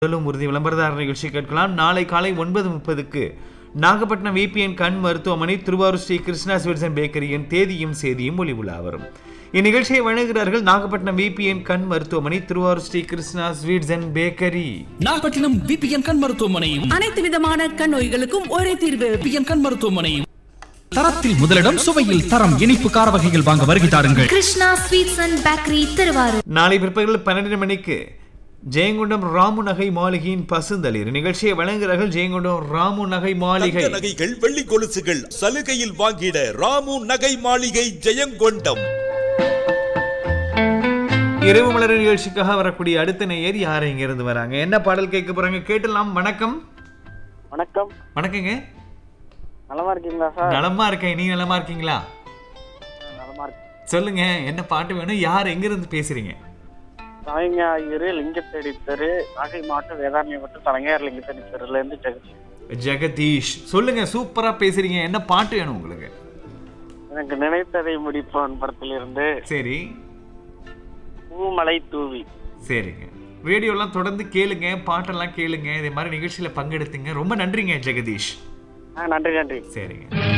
உடலும் உறுதி விளம்பரதார நிகழ்ச்சி கேட்கலாம் நாளை காலை ஒன்பது முப்பதுக்கு நாகப்பட்டினம் விபிஎன் கண் மருத்துவமனை திருவாரூர் ஸ்ரீ கிருஷ்ணா ஸ்வீட்ஸ் அண்ட் பேக்கரியின் தேதியும் சேதியும் ஒளி உலா வரும் இந்நிகழ்ச்சியை வழங்குகிறார்கள் நாகப்பட்டினம் விபிஎன் கண் மருத்துவமனை Thiruvarur Sri Krishna sweets and bakery Nagapattinam VPN கண் மருத்துவமனை அனைத்து விதமான கண் நோய்களுக்கும் ஒரே தீர்வு விபிஎன் கண் மருத்துவமனை தரத்தில் முதலிடம் சுவையில் தரம் இனிப்பு கார வகைகள் வாங்க வருகை தாருங்கள் Krishna sweets and bakery Thiruvarur நாளை பிற்பகல் பன்னிரண்டு மணிக்கு ஜெயங்கொண்டம் ராமு நகை மாளிகையின் பசுந்தளிர் நிகழ்ச்சியை வழங்குகிறார்கள் ஜெயங்கொண்டம் ராமு நகை மாளிகை தங்க நகைகள் வெள்ளி கொலுசுகள் சலுகையில் வாங்கிட ராமு நகை மாளிகை ஜெயங்கொண்டம் இரவு மலர் நிகழ்ச்சிக்காக வரக்கூடிய அடுத்த நேயர் யார் இங்க இருந்து வராங்க என்ன பாடல் கேட்க போறாங்க கேட்டலாம் வணக்கம் வணக்கம் வணக்கங்க நலமா இருக்கீங்களா சார் நலமா இருக்கேன் நீ நலமா இருக்கீங்களா நலமா இருக்கு சொல்லுங்க என்ன பாட்டு வேணும் யார் எங்க இருந்து பேசுறீங்க தலைஞாயிறு லிங்கத்தேடி தெரு நாகை மாவட்டம் வேதாரண்யம் மாவட்டம் தலைஞர் லிங்கத்தேடி தெருல இருந்து ஜெகதி ஜெகதீஷ் சொல்லுங்க சூப்பரா பேசுறீங்க என்ன பாட்டு வேணும் உங்களுக்கு எனக்கு நினைத்ததை முடிப்பவன் படத்திலிருந்து சரி பூமலை தூவி சரிங்க ரேடியோலாம் தொடர்ந்து கேளுங்க பாட்டெல்லாம் கேளுங்க இதே மாதிரி நிகழ்ச்சியில பங்கெடுத்துங்க ரொம்ப நன்றிங்க ஜெகதீஷ் ஆ நன்றி நன்றி சரிங்க